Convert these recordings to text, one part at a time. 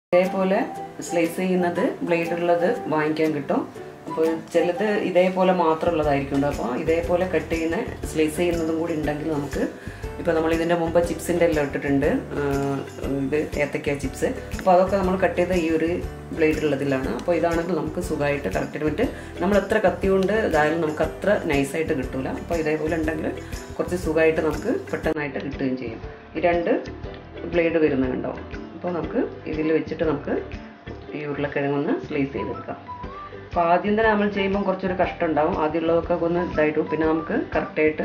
ഇതേപോലെ സ്ലൈസ് ചെയ്യുന്നത് ബ്ലേഡ് ഉള്ളത് വാങ്ങിക്കാൻ കിട്ടും അപ്പോൾ ചിലത് ഇതേപോലെ മാത്രമുള്ളതായിരിക്കും അപ്പോൾ ഇതേപോലെ കട്ട് ചെയ്യുന്ന സ്ലൈസ് ചെയ്യുന്നതും കൂടി ഉണ്ടെങ്കിൽ നമുക്ക് ഇപ്പോൾ നമ്മൾ ഇതിൻ്റെ മുമ്പ് ചിപ്സിൻ്റെ എല്ലാം ഇട്ടിട്ടുണ്ട് ആ, ഇത് ഏത്തക്ക ചിപ്സ് അപ്പോൾ അതൊക്കെ നമ്മൾ കട്ട് ചെയ്ത ഈ ഒരു ബ്ലേഡ് ഉള്ളതിലാണ് അപ്പോൾ ഇതാണെങ്കിൽ നമുക്ക് സുഖമായിട്ട് കറക്റ്റ് പറ്റ് നമ്മൾ എത്ര കത്തി കൊണ്ട് ഇതായാലും നമുക്ക് അത്ര നൈസായിട്ട് കിട്ടൂല അപ്പോൾ ഇതേപോലെ ഉണ്ടെങ്കിൽ കുറച്ച് സുഖമായിട്ട് നമുക്ക് പെട്ടെന്നായിട്ട് കിട്ടുകയും ചെയ്യും ഈ രണ്ട് ബ്ലേഡ് വരുന്നുണ്ടോ അപ്പോൾ നമുക്ക് ഇതിൽ വെച്ചിട്ട് നമുക്ക് ഈ ഉരുളക്കിഴങ്ങൊന്ന് സ്ലൈസ് ചെയ്തെടുക്കാം അപ്പോൾ ആദ്യം തന്നെ നമ്മൾ ചെയ്യുമ്പോൾ കുറച്ചൊരു കഷ്ടം ഉണ്ടാവും ആദ്യമുള്ളതൊക്കെ ഒന്ന് ഇതായിട്ടു പിന്നെ നമുക്ക് കറക്റ്റായിട്ട്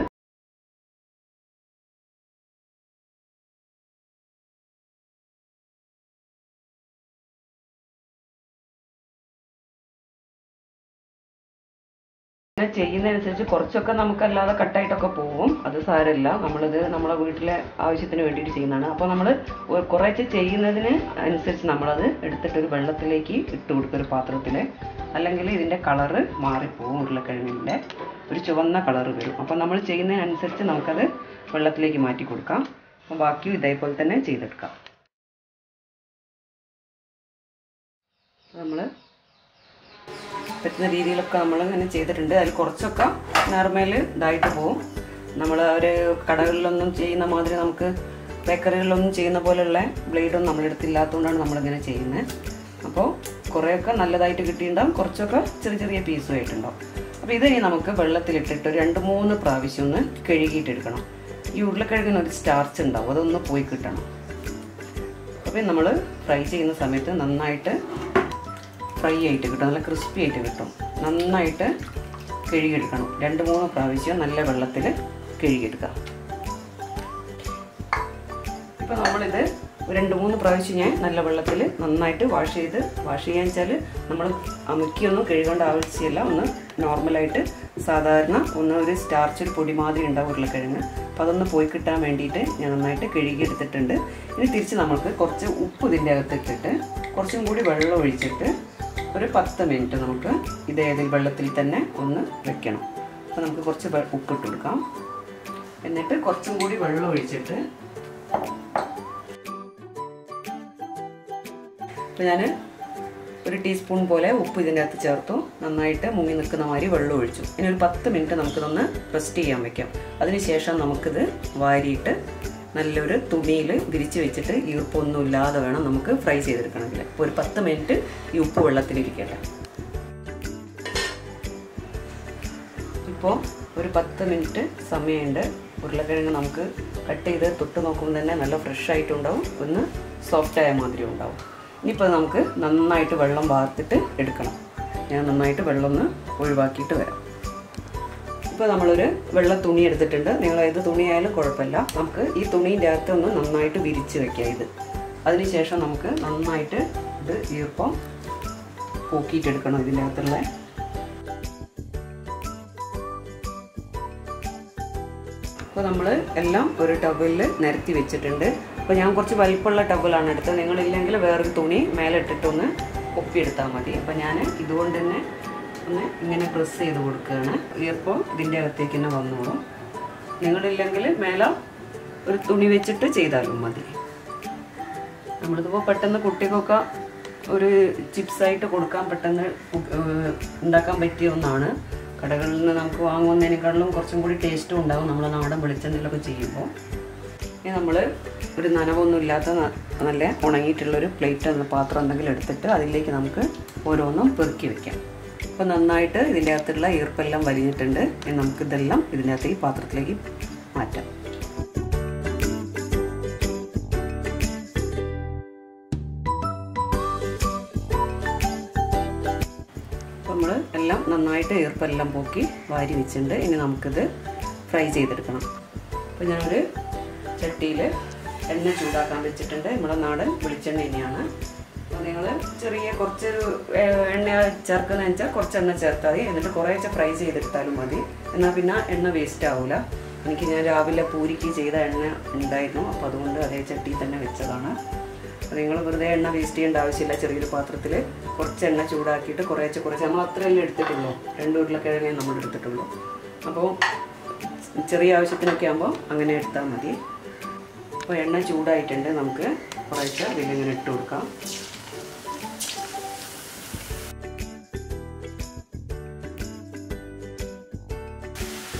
ഇങ്ങനെ ചെയ്യുന്നതനുസരിച്ച് കുറച്ചൊക്കെ നമുക്കല്ലാതെ കട്ടായിട്ടൊക്കെ പോകും അത് സാരമില്ല നമ്മളിത് നമ്മളെ വീട്ടിലെ ആവശ്യത്തിന് വേണ്ടിയിട്ട് ചെയ്യുന്നതാണ് അപ്പോൾ നമ്മൾ കുറേശ്ശെ ചെയ്യുന്നതിന് അനുസരിച്ച് നമ്മളത് എടുത്തിട്ട് ഒരു വെള്ളത്തിലേക്ക് ഇട്ട് കൊടുക്കുക ഒരു പാത്രത്തിൽ അല്ലെങ്കിൽ ഇതിൻ്റെ കളറ് മാറിപ്പോകും ഉരുളക്കിഴങ്ങിൻ്റെ ഒരു ചുവന്ന കളറ് വരും അപ്പോൾ നമ്മൾ ചെയ്യുന്നതിനനുസരിച്ച് നമുക്കത് വെള്ളത്തിലേക്ക് മാറ്റി കൊടുക്കാം അപ്പോൾ ബാക്കിയും ഇതേപോലെ തന്നെ ചെയ്തെടുക്കാം നമ്മൾ പറ്റുന്ന രീതിയിലൊക്കെ നമ്മൾ ഇങ്ങനെ ചെയ്തിട്ടുണ്ട് അതിൽ കുറച്ചൊക്കെ നോർമൽ ഇതായിട്ട് പോകും നമ്മൾ ഒരു കടകളിലൊന്നും ചെയ്യുന്ന മാതിരി നമുക്ക് ബേക്കറികളിലൊന്നും ചെയ്യുന്ന പോലെയുള്ള ബ്ലേഡൊന്നും നമ്മളെടുത്തില്ലാത്തതുകൊണ്ടാണ് നമ്മളിങ്ങനെ ചെയ്യുന്നത് അപ്പോൾ കുറേയൊക്കെ നല്ലതായിട്ട് കിട്ടിയിട്ടുണ്ടാവും കുറച്ചൊക്കെ ചെറിയ ചെറിയ പീസും ആയിട്ടുണ്ടാവും അപ്പോൾ ഇതിനി നമുക്ക് വെള്ളത്തിലിട്ടിട്ട് ഒരു രണ്ട് മൂന്ന് പ്രാവശ്യം ഒന്ന് കഴുകിയിട്ടെടുക്കണം ഈ ഉരുളക്കിഴങ്ങിന് ഒരു സ്റ്റാർച്ച് ഉണ്ടാവും അതൊന്ന് പോയി കിട്ടണം അപ്പോൾ നമ്മൾ ഫ്രൈ ചെയ്യുന്ന സമയത്ത് നന്നായിട്ട് ഫ്രൈ ആയിട്ട് കിട്ടും നല്ല ക്രിസ്പി ആയിട്ട് കിട്ടും നന്നായിട്ട് കഴുകിയെടുക്കണം രണ്ട് മൂന്ന് പ്രാവശ്യം നല്ല വെള്ളത്തിൽ കഴുകിയെടുക്കാം ഇപ്പോൾ നമ്മളിത് ഒരു രണ്ട് മൂന്ന് പ്രാവശ്യം ഞാൻ നല്ല വെള്ളത്തിൽ നന്നായിട്ട് വാഷ് ചെയ്ത് വാഷ് ചെയ്യാൻ വെച്ചാൽ നമ്മൾ അമുക്കിയൊന്നും കഴുകേണ്ട ആവശ്യമില്ല ഒന്ന് നോർമലായിട്ട് സാധാരണ ഒന്ന് ഒരു സ്റ്റാർച്ച് ഒരു പൊടി മാതിരി ഉണ്ടാവും ഉരുളക്കിഴങ്ങ് അപ്പോൾ അതൊന്ന് പോയി കിട്ടാൻ വേണ്ടിയിട്ട് ഞാൻ നന്നായിട്ട് കഴുകിയെടുത്തിട്ടുണ്ട് ഇനി തിരിച്ച് നമുക്ക് കുറച്ച് ഉപ്പ് ഇതിൻ്റെ അകത്തിട്ടിട്ട് കുറച്ചും കൂടി വെള്ളം ഒഴിച്ചിട്ട് ഒരു പത്ത് മിനിറ്റ് നമുക്ക് ഇതേതിൽ വെള്ളത്തിൽ തന്നെ ഒന്ന് വെക്കണം അപ്പോൾ നമുക്ക് കുറച്ച് വെ- ഉപ്പിട്ട് കൊടുക്കാം എന്നിട്ട് കുറച്ചും കൂടി വെള്ളം ഒഴിച്ചിട്ട് അപ്പോൾ ഞാൻ ഒരു ടീസ്പൂൺ പോലെ ഉപ്പ് ഇതിൻ്റെ അകത്ത് ചേർത്തു നന്നായിട്ട് മുങ്ങി നിൽക്കുന്ന മാതിരി വെള്ളം ഒഴിച്ചു ഇനി ഒരു പത്ത് മിനിറ്റ് നമുക്കിതൊന്ന് റെസ്റ്റ് ചെയ്യാൻ വെക്കാം അതിനുശേഷം നമുക്കിത് വാരിയിട്ട് നല്ലൊരു തുണിയിൽ വിരിച്ച് വെച്ചിട്ട് ഈർപ്പൊന്നും ഇല്ലാതെ വേണം നമുക്ക് ഫ്രൈ ചെയ്തെടുക്കണമെങ്കിൽ അപ്പോൾ ഒരു പത്ത് മിനിറ്റ് ഈ ഉപ്പ് വെള്ളത്തിലിരിക്കട്ടെ ഇപ്പോൾ ഒരു പത്ത് മിനിറ്റ് സമയമുണ്ട് ഉരുളക്കിഴങ്ങ് നമുക്ക് കട്ട് ചെയ്ത് തൊട്ട് നോക്കുമ്പോൾ തന്നെ നല്ല ഫ്രഷ് ആയിട്ടുണ്ടാവും ഒന്ന് സോഫ്റ്റ് ആയ മാതിരി ഉണ്ടാവും ഇനിയിപ്പോൾ നമുക്ക് നന്നായിട്ട് വെള്ളം വാർത്തിട്ട് എടുക്കണം ഞാൻ നന്നായിട്ട് വെള്ളം ഒന്ന് ഒഴിവാക്കിയിട്ട് വരാം ഇപ്പോൾ നമ്മളൊരു വെള്ള തുണി എടുത്തിട്ടുണ്ട് നിങ്ങൾ ഏത് തുണിയായാലും കുഴപ്പമില്ല നമുക്ക് ഈ തുണീൻ്റെ അകത്ത് ഒന്ന് നന്നായിട്ട് വിരിച്ച് വെക്കാം ഇത് അതിനുശേഷം നമുക്ക് നന്നായിട്ട് ഇത് ഈർപ്പം പോക്കിയിട്ടെടുക്കണം ഇതിൻ്റെ അകത്തുള്ള അപ്പോൾ നമ്മൾ എല്ലാം ഒരു ടവലിൽ നിരത്തി വെച്ചിട്ടുണ്ട് അപ്പോൾ ഞാൻ കുറച്ച് വലിപ്പമുള്ള ടവലാണ് എടുത്തത് നിങ്ങളില്ലെങ്കിൽ വേറൊരു തുണി മേലെ ഇട്ടിട്ടൊന്ന് ഒപ്പിയെടുത്താൽ മതി അപ്പോൾ ഞാൻ ഇതുകൊണ്ട് തന്നെ ഒന്ന് ഇങ്ങനെ പ്രസ് ചെയ്ത് കൊടുക്കുകയാണ് ഈർപ്പം ഇതിൻ്റെ അകത്തേക്ക് തന്നെ വന്നോളും നിങ്ങളില്ലെങ്കിൽ മേലെ ഒരു തുണി വെച്ചിട്ട് ചെയ്താലും മതി നമ്മളിതിപ്പോൾ പെട്ടെന്ന് കുട്ടികൾക്കൊക്കെ ഒരു ചിപ്സായിട്ട് കൊടുക്കാൻ പെട്ടെന്ന് കു- ഏഹ് ഉണ്ടാക്കാൻ പറ്റിയ ഒന്നാണ് കടകളിൽ നിന്ന് നമുക്ക് വാങ്ങുന്നതിനേക്കാളും കുറച്ചും കൂടി ടേസ്റ്റും ഉണ്ടാവും നമ്മൾ നാടൻ വെളിച്ചെണ്ണയിലൊക്കെ ചെയ്യുമ്പോൾ ഇനി നമ്മൾ ഒരു നനവൊന്നും ഇല്ലാത്ത ന- നല്ല ഉണങ്ങിയിട്ടുള്ളൊരു പ്ലേറ്റ് എന്ന പാത്രം എന്തെങ്കിലും എടുത്തിട്ട് അതിലേക്ക് നമുക്ക് ഓരോന്നും പെറുക്കി വെക്കാം അപ്പോൾ നന്നായിട്ട് ഇതിൻ്റെ അകത്തുള്ള ഈർപ്പെല്ലാം വലിഞ്ഞിട്ടുണ്ട് ഇനി നമുക്കിതെല്ലാം ഇതിൻ്റെ അകത്ത് ഈ പാത്രത്തിലേക്ക് മാറ്റാം നമ്മൾ എല്ലാം നന്നായിട്ട് ഈർപ്പെല്ലാം പോക്കി വാരി വെച്ചിട്ടുണ്ട് ഇനി നമുക്കിത് ഫ്രൈ ചെയ്തെടുക്കണം അപ്പോൾ ഞാനൊരു ചട്ടിയിൽ എണ്ണ ചൂടാക്കാൻ വെച്ചിട്ടുണ്ട് നമ്മുടെ നാടൻ വെളിച്ചെണ്ണ തന്നെയാണ് അപ്പോൾ നിങ്ങൾ ചെറിയ കുറച്ച് ഏഹ്, എണ്ണ ചേർക്കുന്നതെന്ന് വെച്ചാൽ കുറച്ച് എണ്ണ ചേർത്താൽ മതി എന്നിട്ട് കുറേശ്ശെ ഫ്രൈ ചെയ്തെടുത്താലും മതി എന്നാൽ പിന്നെ എണ്ണ വേസ്റ്റ് ആവില്ല എനിക്ക് ഞാൻ രാവിലെ പൂരിക്ക് ചെയ്ത എണ്ണ ഉണ്ടായിരുന്നു അപ്പോൾ അതുകൊണ്ട് അതേ ചട്ടിയിൽ തന്നെ വെച്ചതാണ് നിങ്ങൾ വെറുതെ എണ്ണ വേസ്റ്റ് ചെയ്യേണ്ട ആവശ്യമില്ല ചെറിയൊരു പാത്രത്തിൽ കുറച്ച് എണ്ണ ചൂടാക്കിയിട്ട് കുറേശ്ശെ കുറച്ച് നമ്മൾ അത്രയല്ലേ എടുത്തിട്ടുള്ളൂ രണ്ട് ഉരുളക്കിഴങ്ങേ നമ്മൾ എടുത്തിട്ടുള്ളൂ അപ്പോൾ ചെറിയ ആവശ്യത്തിനൊക്കെ ആകുമ്പോൾ അങ്ങനെ എടുത്താൽ മതി അപ്പോൾ എണ്ണ ചൂടായിട്ടുണ്ട് നമുക്ക് കുറേശ്ശെ ഇതിലിങ്ങനെ ഇട്ട് കൊടുക്കാം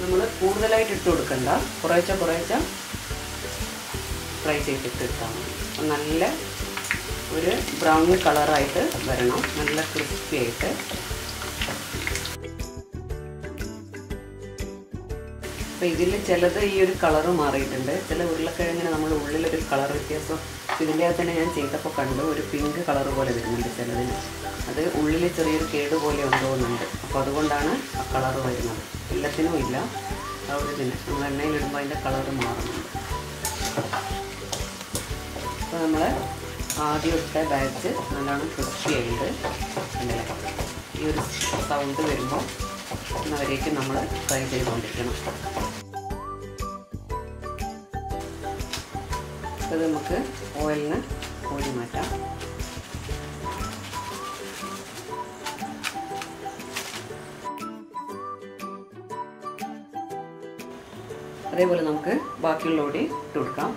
നമ്മൾ കൂടുതലായിട്ട് ഇട്ട് കൊടുക്കണ്ട കുറേശ്ശെ കുറേശ്ശെ ഫ്രൈ ചെയ്തിട്ട് ഇട്ടാൽ മതി അപ്പം നല്ല ഒരു ബ്രൗൺ കളറായിട്ട് വരണം നല്ല ക്രിസ്പി ആയിട്ട് അപ്പോൾ ഇതിൽ ചിലത് ഈ ഒരു കളറ് മാറിയിട്ടുണ്ട് ചില ഉരുളക്കിഴങ്ങിന് നമ്മൾ ഉള്ളിലൊരു കളർ വ്യത്യാസം ഇതിൻ്റെ അകത്ത് തന്നെ ഞാൻ ചെയ്തപ്പോൾ കണ്ടു ഒരു പിങ്ക് കളർ പോലെ വരുന്നുണ്ട് ചിലതിന് അത് ഉള്ളിൽ ചെറിയൊരു കേട് പോലെ ഉണ്ടോന്നുണ്ട് അപ്പോൾ അതുകൊണ്ടാണ് ആ കളർ വരുന്നത് എല്ലാത്തിനും ഇല്ല ആ ഒരു ഇതിന് നമ്മൾ എണ്ണയിലിടുമ്പോൾ അതിൻ്റെ കളറ് മാറുന്നുണ്ട് അപ്പോൾ നമ്മൾ ആദ്യം ഇട്ട ബാച്ച് നല്ലോണം ക്രിസ്പി ആയിട്ട് ഉണ്ടല്ലേ ഈ ഒരു സൗണ്ട് വരുമ്പോൾ എന്നവരേക്ക് നമ്മൾ ഫ്രൈ ചെയ്തുകൊണ്ടിരിക്കണം അത് നമുക്ക് ഓയിലിന് കോഴി മാറ്റാം അതേപോലെ നമുക്ക് ബാക്കിയുള്ള കൂടി ഇട്ട് കൊടുക്കാം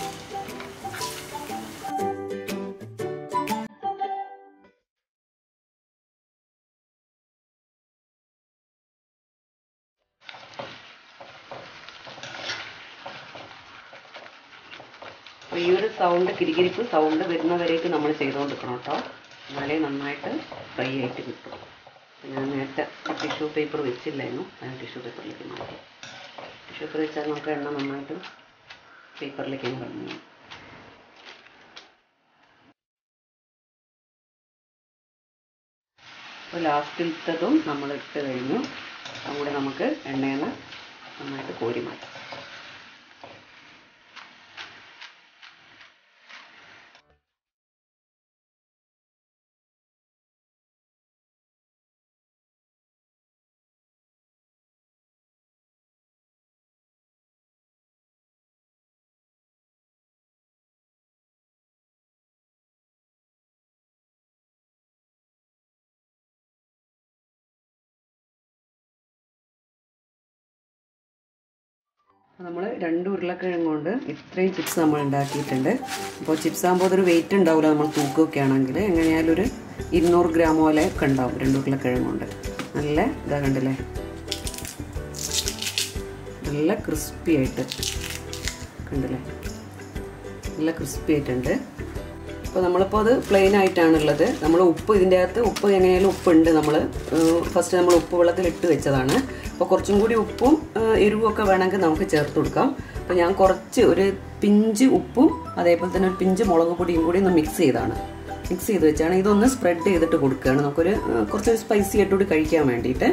അപ്പോൾ ഈ ഒരു സൗണ്ട് കിരികിരിപ്പ് സൗണ്ട് വരുന്നവരേക്ക് നമ്മൾ ചെയ്തുകൊണ്ടിരിക്കണം കേട്ടോ എന്നാലേ നന്നായിട്ട് ഫ്രൈ ആയിട്ട് കിട്ടും ഞാൻ നേരത്തെ ടിഷ്യൂ പേപ്പർ വെച്ചില്ലായിരുന്നു ഞാൻ ടിഷ്യൂ പേപ്പറിലേക്ക് മാറ്റി ടിഷ്യൂ പേപ്പർ വെച്ചാൽ നമുക്ക് എണ്ണ നന്നായിട്ട് പേപ്പറിലേക്ക് കളഞ്ഞു അപ്പോൾ ലാസ്റ്റിലത്തതും നമ്മൾ ഇട്ട് കഴിഞ്ഞു അതും കൂടെ നമുക്ക് എണ്ണയിൽ നിന്ന് നന്നായിട്ട് കോരി മാറ്റാം നമ്മൾ രണ്ട് ഉരുളക്കിഴങ്ങ് കൊണ്ട് ഇത്രയും ചിപ്സ് നമ്മൾ ഉണ്ടാക്കിയിട്ടുണ്ട് അപ്പോൾ ചിപ്സ് ആകുമ്പോൾ അതൊരു വെയിറ്റ് ഉണ്ടാവില്ല നമ്മൾ തൂക്കുകയൊക്കെ ആണെങ്കിൽ എങ്ങനെയായാലും ഒരു ഇരുന്നൂറ് ഗ്രാം പോലെ ഒക്കെ ഉണ്ടാവും രണ്ട് ഉരുളക്കിഴങ്ങ് കൊണ്ട് നല്ല ഇതാ കണ്ടില്ലേ നല്ല ക്രിസ്പി ആയിട്ട് കണ്ടില്ലേ നല്ല ക്രിസ്പി ആയിട്ടുണ്ട് അപ്പോൾ നമ്മളിപ്പോൾ അത് പ്ലെയിൻ ആയിട്ടാണുള്ളത് നമ്മൾ ഉപ്പ് ഇതിൻ്റെ അകത്ത് ഉപ്പ് എങ്ങനെയായാലും ഉപ്പുണ്ട് നമ്മൾ ഫസ്റ്റ് നമ്മൾ ഉപ്പ് വെള്ളത്തിൽ ഇട്ട് വെച്ചതാണ് അപ്പോൾ കുറച്ചും കൂടി ഉപ്പും എരിവും ഒക്കെ വേണമെങ്കിൽ നമുക്ക് ചേർത്ത് കൊടുക്കാം അപ്പോൾ ഞാൻ കുറച്ച് ഒരു പിഞ്ച് ഉപ്പും അതേപോലെ തന്നെ ഒരു പിഞ്ച് മുളക് പൊടിയും കൂടി ഒന്ന് മിക്സ് ചെയ്താണ് മിക്സ് ചെയ്ത് വെച്ചാണ് ഇതൊന്ന് സ്പ്രെഡ് ചെയ്തിട്ട് കൊടുക്കുകയാണ് നമുക്കൊരു കുറച്ചൊരു സ്പൈസി ആയിട്ടൂടി കഴിക്കാൻ വേണ്ടിയിട്ട്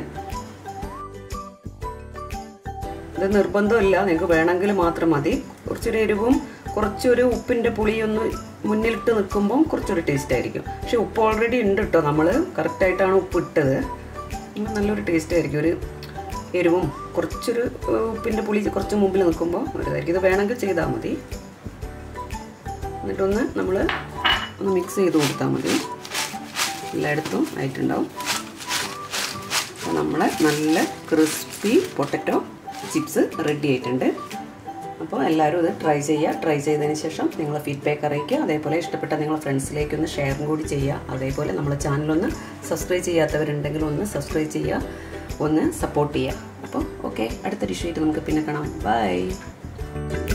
ഇത് നിർബന്ധമില്ല നിങ്ങൾക്ക് വേണമെങ്കിൽ മാത്രം മതി കുറച്ചൊരു എരിവും കുറച്ചൊരു ഉപ്പിൻ്റെ പുളിയൊന്ന് മുന്നിലിട്ട് നിൽക്കുമ്പം കുറച്ചൊരു ടേസ്റ്റ് ആയിരിക്കും പക്ഷെ ഉപ്പ് ഓൾറെഡി ഉണ്ട് കേട്ടോ നമ്മൾ കറക്റ്റായിട്ടാണ് ഉപ്പ് ഇട്ടത് നല്ലൊരു ടേസ്റ്റ് ആയിരിക്കും ഒരു എരിവും കുറച്ചൊരു ഉപ്പിൻ്റെ പുളി കുറച്ച് മുമ്പിൽ നിൽക്കുമ്പോൾ ഒരു ഇത് വേണമെങ്കിൽ ചെയ്താൽ മതി എന്നിട്ടൊന്ന് നമ്മൾ ഒന്ന് മിക്സ് ചെയ്ത് കൊടുത്താൽ മതി എല്ലായിടത്തും ആയിട്ടുണ്ടാവും അപ്പോൾ നമ്മളെ നല്ല ക്രിസ്പി പൊട്ടറ്റോ ചിപ്സ് റെഡി ആയിട്ടുണ്ട് അപ്പോൾ എല്ലാവരും ഇത് ട്രൈ ചെയ്യുക ട്രൈ ചെയ്തതിന് ശേഷം നിങ്ങൾ ഫീഡ്ബാക്ക് അറിയിക്കുക അതേപോലെ ഇഷ്ടപ്പെട്ട നിങ്ങളുടെ ഫ്രണ്ട്സിലേക്ക് ഒന്ന് ഷെയറും കൂടി ചെയ്യുക അതേപോലെ നമ്മളെ ചാനലൊന്ന് സബ്സ്ക്രൈബ് ചെയ്യാത്തവരുണ്ടെങ്കിൽ ഒന്ന് സബ്സ്ക്രൈബ് ചെയ്യുക ഒന്ന് സപ്പോർട്ട് ചെയ്യുക അപ്പോൾ ഓക്കെ അടുത്ത ഡിഷായിട്ട് നമുക്ക് പിന്നെ കാണാം ബൈ